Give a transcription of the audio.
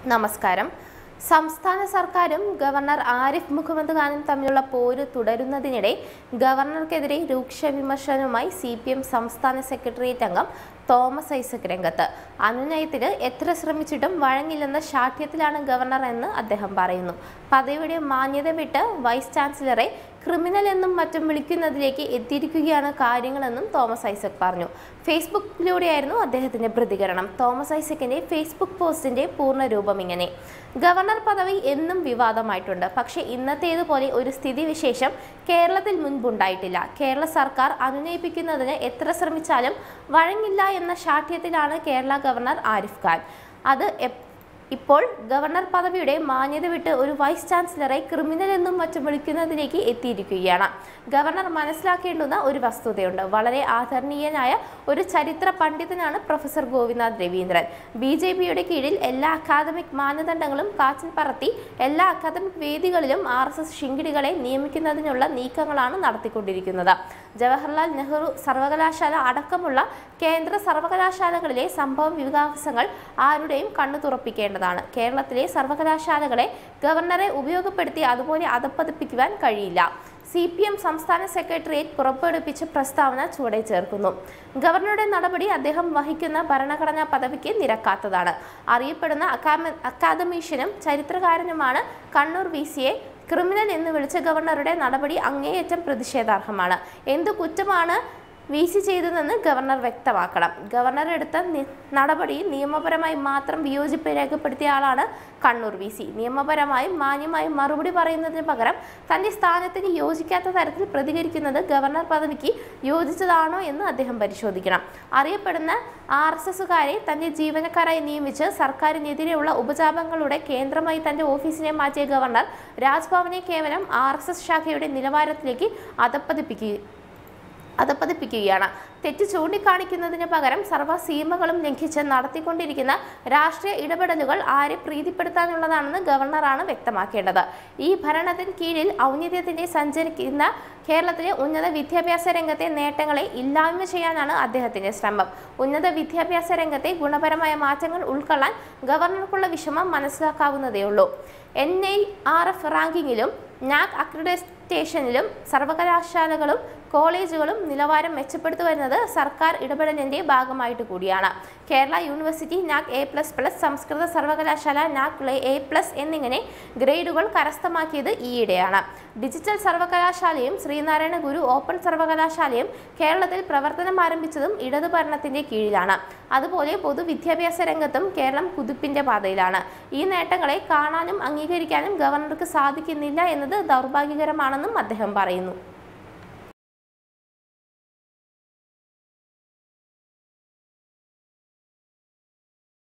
നമസ്കാരം സംസ്ഥാന സർക്കാരും ഗവർണർ ആരിഫ് മുഹമ്മദ് ഖാനും തമ്മിലുള്ള പോര് തുടരുന്നതിനിടെ ഗവർണർക്കെതിരെ രൂക്ഷ വിമർശനവുമായി സി പി എം സംസ്ഥാന സെക്രട്ടേറിയറ്റ് അംഗം തോമസ് ഐസക് രംഗത്ത് അനുനയത്തിന് എത്ര ശ്രമിച്ചിട്ടും വഴങ്ങില്ലെന്ന ശാഠ്യത്തിലാണ് ഗവർണർ എന്ന് അദ്ദേഹം പറയുന്നു പദവിയുടെ മാന്യത വിട്ട് വൈസ് ചാൻസലറെ ക്രിമിനൽ എന്നും മറ്റും വിളിക്കുന്നതിലേക്ക് എത്തിയിരിക്കുകയാണ് കാര്യങ്ങളെന്നും തോമസ് ഐസക് പറഞ്ഞു ഫേസ്ബുക്കിലൂടെയായിരുന്നു അദ്ദേഹത്തിന്റെ പ്രതികരണം തോമസ് ഐസക്കിന്റെ ഫേസ്ബുക്ക് പോസ്റ്റിന്റെ പൂർണ്ണ രൂപം ഇങ്ങനെ ഗവർണർ പദവി എന്നും വിവാദമായിട്ടുണ്ട് പക്ഷേ ഇന്നത്തേതുപോലെ ഒരു സ്ഥിതിവിശേഷം കേരളത്തിൽ മുൻപുണ്ടായിട്ടില്ല കേരള സർക്കാർ അനുനയിപ്പിക്കുന്നതിന് എത്ര ശ്രമിച്ചാലും വഴങ്ങില്ല എന്ന ശാഠ്യത്തിലാണ് കേരള ഗവർണർ ആരിഫ് ഖാൻ അത് എപ്- ഇപ്പോൾ ഗവർണർ പദവിയുടെ മാന്യത വിട്ട് ഒരു വൈസ് ചാൻസലറെ ക്രിമിനൽ എന്നും മറ്റും വിളിക്കുന്നതിലേക്ക് എത്തിയിരിക്കുകയാണ് ഗവർണർ മനസ്സിലാക്കേണ്ടുന്ന ഒരു വസ്തുതയുണ്ട് വളരെ ആദരണീയനായ ഒരു ചരിത്ര പണ്ഡിതനാണ് professor Gopinath Raveendran B J പിയുടെ കീഴിൽ എല്ലാ അക്കാദമിക് മാനദണ്ഡങ്ങളും കാച്ചിൽ പറത്തി എല്ലാ അക്കാദമിക് വേദികളിലും ആർ എസ് എസ് ശിങ്കിടികളെ നിയമിക്കുന്നതിനുള്ള നീക്കങ്ങളാണ് നടത്തിക്കൊണ്ടിരിക്കുന്നത് ജവഹർലാൽ നെഹ്റു സർവകലാശാല അടക്കമുള്ള കേന്ദ്ര സർവകലാശാലകളിലെ സംഭവ വികാസങ്ങൾ ആരുടെയും കണ്ണു തുറപ്പിക്കേണ്ടതാണ് കേരളത്തിലെ സർവകലാശാലകളെ ഗവർണറെ ഉപയോഗപ്പെടുത്തി അതുപോലെ അധപ്പതിപ്പിക്കുവാൻ കഴിയില്ല സി പി എം സംസ്ഥാന സെക്രട്ടേറിയറ്റ് പുറപ്പെടുവിച്ച പ്രസ്താവന ചുവടെ ചേർക്കുന്നു ഗവർണറുടെ നടപടി അദ്ദേഹം വഹിക്കുന്ന ഭരണഘടനാ പദവിക്ക് നിരക്കാത്തതാണ് അറിയപ്പെടുന്ന അക്കാമ അക്കാദമീഷ്യനും ചരിത്രകാരനുമാണ് കണ്ണൂർ വി സിയെ ക്രിമിനൽ എന്ന് വിളിച്ച ഗവർണറുടെ നടപടി അങ്ങേയറ്റം പ്രതിഷേധാർഹമാണ് എന്തു കുറ്റമാണ് വി സി ചെയ്തതെന്ന് ഗവർണർ വ്യക്തമാക്കണം ഗവർണർ എടുത്ത നി- നടപടി നിയമപരമായി മാത്രം വിയോജിപ്പ് രേഖപ്പെടുത്തിയ ആളാണ് കണ്ണൂർ വി സി നിയമപരമായും മാന്യമായും മറുപടി പറയുന്നതിന് പകരം തന്റെ സ്ഥാനത്തിന് യോജിക്കാത്ത തരത്തിൽ പ്രതികരിക്കുന്നത് ഗവർണർ പദവിക്ക് യോജിച്ചതാണോ എന്ന് അദ്ദേഹം പരിശോധിക്കണം അറിയപ്പെടുന്ന ആർ എസ് എസുകാരെ തന്റെ ജീവനക്കാരായി നിയമിച്ച് സർക്കാരിനെതിരെയുള്ള ഉപജാപങ്ങളുടെ കേന്ദ്രമായി തന്റെ ഓഫീസിനെ മാറ്റിയ ഗവർണർ രാജ്ഭവനെ കേവലം ആർ എസ് എസ് ശാഖയുടെ നിലവാരത്തിലേക്ക് അധപ്പതിപ്പിക്കുക അധപ്പതിപ്പിക്കുകയാണ് തെറ്റ് ചൂണ്ടിക്കാണിക്കുന്നതിന് പകരം സർവ്വ സീമകളും ലംഘിച്ച് നടത്തിക്കൊണ്ടിരിക്കുന്ന രാഷ്ട്രീയ ഇടപെടലുകൾ ആരെ പ്രീതിപ്പെടുത്താനുള്ളതാണെന്ന് ഗവർണറാണ് വ്യക്തമാക്കേണ്ടത് ഈ ഭരണത്തിന് കീഴിൽ ഔന്നത്യത്തിന്റെ സഞ്ചരിക്കുന്ന കേരളത്തിലെ ഉന്നത വിദ്യാഭ്യാസ രംഗത്തെ നേട്ടങ്ങളെ ഇല്ലായ്മ ചെയ്യാനാണ് അദ്ദേഹത്തിന്റെ ശ്രമം ഉന്നത വിദ്യാഭ്യാസ രംഗത്തെ ഗുണപരമായ മാറ്റങ്ങൾ ഉൾക്കൊള്ളാൻ ഗവർണർക്കുള്ള വിഷമം മനസ്സിലാക്കാവുന്നതേയുള്ളൂ എൻ ഐ ആർ എഫ് റാങ്കിങ്ങിലും നാക് അക്രഡിറ്റേഷനിലും സർവകലാശാലകളും കോളേജുകളും നിലവാരം മെച്ചപ്പെടുത്തു വരുന്നത് സർക്കാർ ഇടപെടലിന്റെ ഭാഗമായിട്ട് കൂടിയാണ് Kerala university NAAC A plus plus സംസ്കൃത സർവകലാശാല നാക് എ പ്ലസ് എന്നിങ്ങനെ ഗ്രേഡുകൾ കരസ്ഥമാക്കിയത് ഈയിടെയാണ് ഡിജിറ്റൽ സർവകലാശാലയും ശ്രീനാരായണ ഗുരു ഓപ്പൺ സർവകലാശാലയും കേരളത്തിൽ പ്രവർത്തനം ആരംഭിച്ചതും ഇടതു ഭരണത്തിന്റെ കീഴിലാണ് അതുപോലെ പൊതുവിദ്യാഭ്യാസ രംഗത്തും കേരളം കുതിപ്പിന്റെ പാതയിലാണ് ഈ നേട്ടങ്ങളെ കാണാനും അംഗീകരിക്കാനും ഗവർണർക്ക് സാധിക്കുന്നില്ല എന്നത് ദൗർഭാഗ്യകരമാണെന്നും അദ്ദേഹം പറയുന്നു